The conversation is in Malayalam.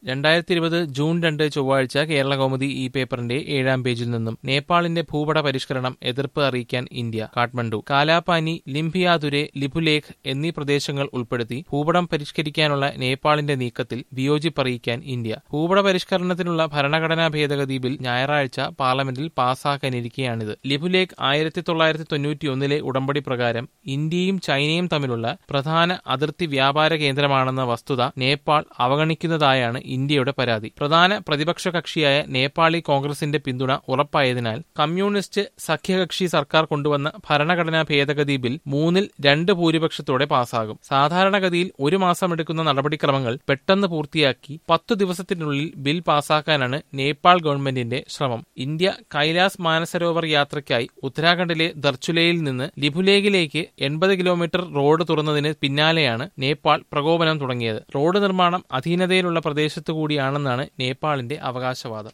രണ്ടായിരത്തി ഇരുപത് ജൂൺ രണ്ട് ചൊവ്വാഴ്ച കേരള കൗമുദി ഈ പേപ്പറിന്റെ ഏഴാം പേജിൽ നിന്നും നേപ്പാളിന്റെ ഭൂപട പരിഷ്കരണം എതിർപ്പ് അറിയിക്കാൻ ഇന്ത്യ കാഠ്മണ്ഡു കാലാപാനി ലിംഭിയാതുരെ ലിപുലേഖ് എന്നീ പ്രദേശങ്ങൾ ഉൾപ്പെടുത്തി ഭൂപടം പരിഷ്കരിക്കാനുള്ള നേപ്പാളിന്റെ നീക്കത്തിൽ വിയോജിപ്പറിയിക്കാൻ ഇന്ത്യ ഭൂപട പരിഷ്കരണത്തിനുള്ള ഭരണഘടനാ ഭേദഗതി ബിൽ ഞായറാഴ്ച പാർലമെന്റിൽ പാസാക്കാനിരിക്കെയാണിത് ലിപുലേഖ് ആയിരത്തി തൊള്ളായിരത്തി തൊണ്ണൂറ്റിയൊന്നിലെ ഉടമ്പടി പ്രകാരം ഇന്ത്യയും ചൈനയും തമ്മിലുള്ള പ്രധാന അതിർത്തി വ്യാപാര കേന്ദ്രമാണെന്ന വസ്തുത നേപ്പാൾ അവഗണിക്കുന്നതായാണ് ഇന്ത്യയുടെ പരാതി പ്രധാന പ്രതിപക്ഷ കക്ഷിയായ നേപ്പാളി കോൺഗ്രസിന്റെ പിന്തുണ ഉറപ്പായതിനാൽ കമ്മ്യൂണിസ്റ്റ് സഖ്യകക്ഷി സർക്കാർ കൊണ്ടുവന്ന ഭരണഘടനാ ഭേദഗതി ബിൽ മൂന്നിൽ രണ്ട് ഭൂരിപക്ഷത്തോടെ പാസ്സാകും സാധാരണഗതിയിൽ ഒരു മാസമെടുക്കുന്ന നടപടിക്രമങ്ങൾ പെട്ടെന്ന് പൂർത്തിയാക്കി പത്തു ദിവസത്തിനുള്ളിൽ ബിൽ പാസാക്കാനാണ് നേപ്പാൾ ഗവൺമെന്റിന്റെ ശ്രമം ഇന്ത്യ കൈലാസ് മാനസരോവർ യാത്രയ്ക്കായി ഉത്തരാഖണ്ഡിലെ ദർച്ചുലയിൽ നിന്ന് ലിപുലേഖിലേക്ക് എൺപത് കിലോമീറ്റർ റോഡ് തുറന്നതിന് പിന്നാലെയാണ് നേപ്പാൾ പ്രകോപനം തുടങ്ങിയത് റോഡ് നിർമ്മാണം അധീനതയിലുള്ള പ്രദേശത്തു കൂടിയാണെന്നാണ് നേപ്പാളിന്റെ അവകാശവാദം